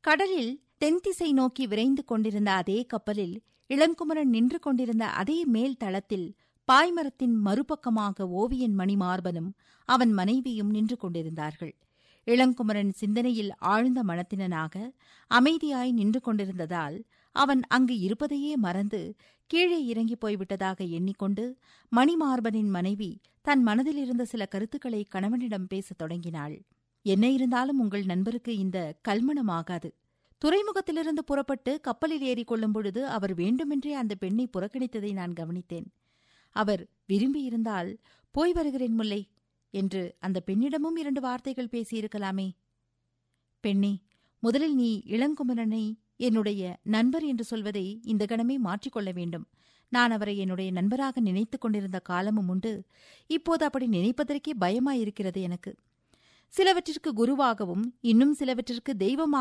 கடலில் தென்திசை நோக்கி விரைந்து கொண்டிருந்த அதே கப்பலில் இளங்குமரன் நின்று கொண்டிருந்த அதே மேல் தளத்தில் பாய்மரத்தின் மறுபக்கமாக ஓவியன் மணிமார்பனும் அவன் மனைவியும் நின்று கொண்டிருந்தார்கள் இளங்குமரன் சிந்தனையில் ஆழ்ந்த மனத்தினனாக அமைதியாய் நின்று கொண்டிருந்ததால் அவன் அங்கு இருப்பதையே மறந்து கீழே இறங்கி போய்விட்டதாக எண்ணிக்கொண்டு மணிமார்பனின் மனைவி தன் மனதில் இருந்த சில கருத்துக்களை கணவனிடம் பேசத் தொடங்கினாள் என்ன இருந்தாலும் உங்கள் நண்பருக்கு இந்த கல்மணமாகாது துறைமுகத்திலிருந்து புறப்பட்டு கப்பலில் ஏறிக் கொள்ளும் பொழுது அவர் வேண்டுமென்றே அந்த பெண்ணை புறக்கணித்ததை நான் கவனித்தேன் அவர் விரும்பியிருந்தால் போய் வருகிறேன் முல்லை என்று அந்த பெண்ணிடமும் இரண்டு வார்த்தைகள் பேசியிருக்கலாமே பெண்ணே முதலில் நீ இளங்குமரனை என்னுடைய நண்பர் என்று சொல்வதை இந்த கணமே மாற்றிக்கொள்ள வேண்டும் நான் அவரை என்னுடைய நண்பராக நினைத்துக் கொண்டிருந்த காலமும் உண்டு இப்போது அப்படி நினைப்பதற்கே பயமாயிருக்கிறது எனக்கு சிலவற்றிற்கு குருவாகவும் இன்னும் சிலவற்றிற்கு தெய்வமாக